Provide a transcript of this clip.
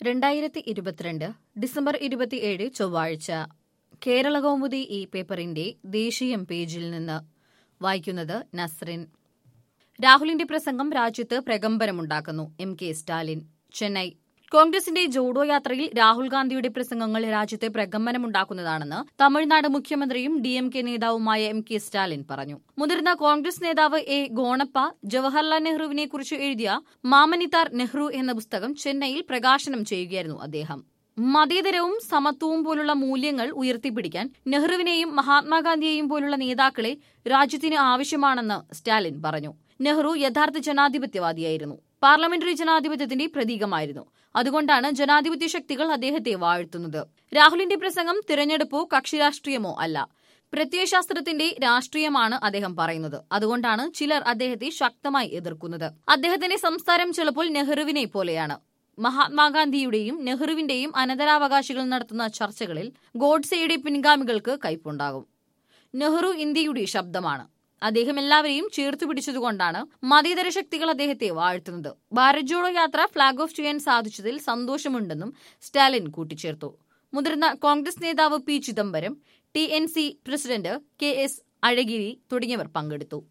രണ്ടായിരത്തി ഇരുപത്തിരണ്ട് ഡിസംബർ ഇരുപത്തിയേഴ് ചൊവ്വാഴ്ച കേരള കൗമുദി ഈ പേപ്പറിന്റെ ദേശീയം പേജിൽ നിന്ന് വായിക്കുന്നത് നസ്രിൻ രാഹുലിന്റെ പ്രസംഗം രാജ്യത്ത് പ്രകമ്പനമുണ്ടാക്കുന്നു എം കെ സ്റ്റാലിൻ ചെന്നൈ കോൺഗ്രസിന്റെ ജോഡോ യാത്രയിൽ രാഹുൽ ഗാന്ധിയുടെ പ്രസംഗങ്ങൾ രാജ്യത്തെ പ്രകമ്പനമുണ്ടാക്കുന്നതാണെന്ന് തമിഴ്നാട് മുഖ്യമന്ത്രിയും ഡി എം കെ നേതാവുമായ എം കെ സ്റ്റാലിൻ പറഞ്ഞു മുതിർന്ന കോൺഗ്രസ് നേതാവ് എ ഗോണപ്പ ജവഹർലാൽ നെഹ്റുവിനെ കുറിച്ച് എഴുതിയ മാമനിതാർ നെഹ്റു എന്ന പുസ്തകം ചെന്നൈയിൽ പ്രകാശനം ചെയ്യുകയായിരുന്നു അദ്ദേഹം മതേതരവും സമത്വവും പോലുള്ള മൂല്യങ്ങൾ ഉയർത്തിപ്പിടിക്കാൻ നെഹ്റുവിനെയും മഹാത്മാഗാന്ധിയെയും പോലുള്ള നേതാക്കളെ രാജ്യത്തിന് ആവശ്യമാണെന്ന് സ്റ്റാലിൻ പറഞ്ഞു നെഹ്റു യഥാർത്ഥ ജനാധിപത്യവാദിയായിരുന്നു പാർലമെന്ററി ജനാധിപത്യത്തിന്റെ പ്രതീകമായിരുന്നു അതുകൊണ്ടാണ് ജനാധിപത്യ ശക്തികൾ അദ്ദേഹത്തെ വാഴ്ത്തുന്നത് രാഹുലിന്റെ പ്രസംഗം തിരഞ്ഞെടുപ്പോ കക്ഷിരാഷ്ട്രീയമോ അല്ല പ്രത്യയശാസ്ത്രത്തിന്റെ രാഷ്ട്രീയമാണ് അദ്ദേഹം പറയുന്നത് അതുകൊണ്ടാണ് ചിലർ അദ്ദേഹത്തെ ശക്തമായി എതിർക്കുന്നത് അദ്ദേഹത്തിന്റെ സംസാരം ചിലപ്പോൾ നെഹ്റുവിനെ പോലെയാണ് മഹാത്മാഗാന്ധിയുടെയും നെഹ്റുവിന്റെയും അനന്തരാവകാശികൾ നടത്തുന്ന ചർച്ചകളിൽ ഗോഡ്സെയുടെ പിൻഗാമികൾക്ക് കൈപ്പുണ്ടാകും നെഹ്റു ഇന്ത്യയുടെ ശബ്ദമാണ് അദ്ദേഹം എല്ലാവരെയും ചേർത്തു പിടിച്ചതുകൊണ്ടാണ് മതേതര ശക്തികൾ അദ്ദേഹത്തെ വാഴ്ത്തുന്നത് ഭാരത് ജോഡോ യാത്ര ഫ്ളാഗ് ഓഫ് ചെയ്യാൻ സാധിച്ചതിൽ സന്തോഷമുണ്ടെന്നും സ്റ്റാലിൻ കൂട്ടിച്ചേർത്തു മുതിർന്ന കോൺഗ്രസ് നേതാവ് P Chidambaram T N C president K S Alagiri തുടങ്ങിയവർ പങ്കെടുത്തു